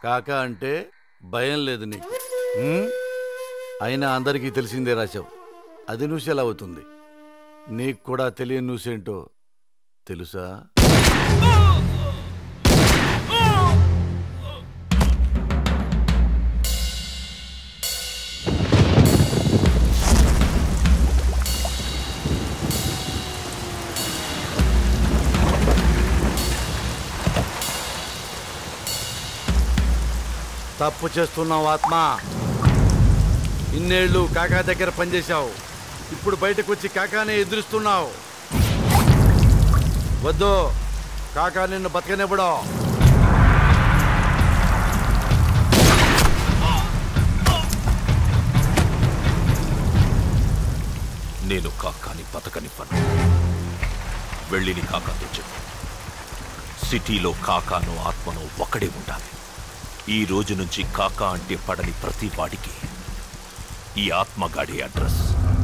కాక అంటే భయం లేదు నీకు ఉమ్? అయినా అందరికీ తెలిసిందే రాశావు అది న్యూస్ ఎలా అవుతుంది నీకు కూడా తెలియని న్యూస్ ఏంటో తెలుసా తప్పు చేస్తున్నావు ఆత్మ ఇన్నేళ్ళు కాకా దగ్గర పనిచేశావు ఇప్పుడు బయటకు వచ్చి కాకానే ఎదురుస్తున్నావు వద్దు కాకా నిన్ను బతకనివ్వడం నేను కాకాని బతకనివ్వను వెళ్ళిని కాకాతో చెప్పు సిటీలో కాకాను ఆత్మను ఒకడే ఉండాలి ఈ రోజు నుంచి కాకా అంటే పడని ప్రతి వాడికి ఈ ఆత్మగాడి అడ్రస్